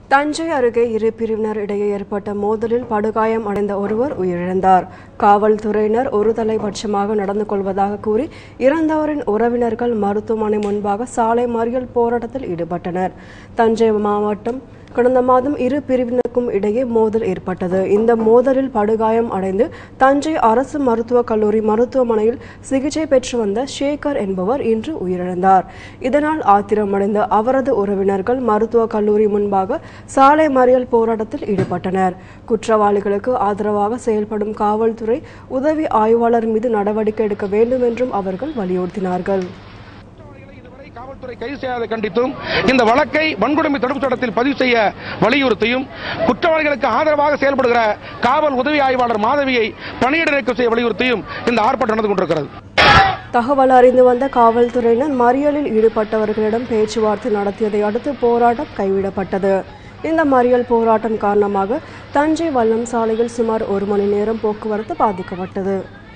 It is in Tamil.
தஞ்சை அருகே இரு பிரிவினர் இடையே ஏற்பட்ட மோதலில் படுகாயம் அடைந்த ஒருவர் உயிரிழந்தார் காவல்துறையினர் ஒரு தலைபட்சமாக நடந்து கொள்வதாக கூறி இறந்தவரின் உறவினர்கள் மருத்துவமனை முன்பாக சாலை மறியல் போராட்டத்தில் ஈடுபட்டனர் தஞ்சை மாவட்டம் கடந்த மாதம் இரு பிரிவினருக்கும் இடையே மோதல் ஏற்பட்டது இந்த மோதலில் படுகாயம் அடைந்து தஞ்சை அரசு மருத்துவக் கல்லூரி மருத்துவமனையில் சிகிச்சை பெற்று வந்த ஷேகர் என்பவர் இன்று உயிரிழந்தார் இதனால் ஆத்திரமடைந்த அவரது உறவினர்கள் மருத்துவக் கல்லூரி முன்பாக சாலை மறியல் போராட்டத்தில் ஈடுபட்டனர் குற்றவாளிகளுக்கு ஆதரவாக செயல்படும் காவல்துறை உதவி ஆய்வாளர் மீது நடவடிக்கை எடுக்க வேண்டும் என்றும் அவர்கள் வலியுறுத்தினார்கள் குற்றவாளிகளை இதுவரை காவல்துறை கைது செய்யாத கண்டித்தும் இந்த வழக்கை வன்கொடுமை தடுப்பு சட்டத்தில் பதிவு செய்ய வலியுறுத்தியும் குற்றவாளிகளுக்கு ஆதரவாக செயல்படுகிற காவல் உதவி ஆய்வாளர் மாதவியை பணியிட நீக்கம் செய்ய வலியுறுத்தியும் இந்த ஆர்ப்பாட்டம் நடந்து கொண்டிருக்கிறது தகவல் அறிந்து வந்த காவல்துறையினர் மறியலில் ஈடுபட்டவர்களிடம் பேச்சுவார்த்தை நடத்தியதை அடுத்து போராட்டம் கைவிடப்பட்டது இந்த மறியல் போராட்டம் காரணமாக தஞ்சை வல்லம் சாலையில் சுமார் ஒரு மணி நேரம் போக்குவரத்து பாதிக்கப்பட்டது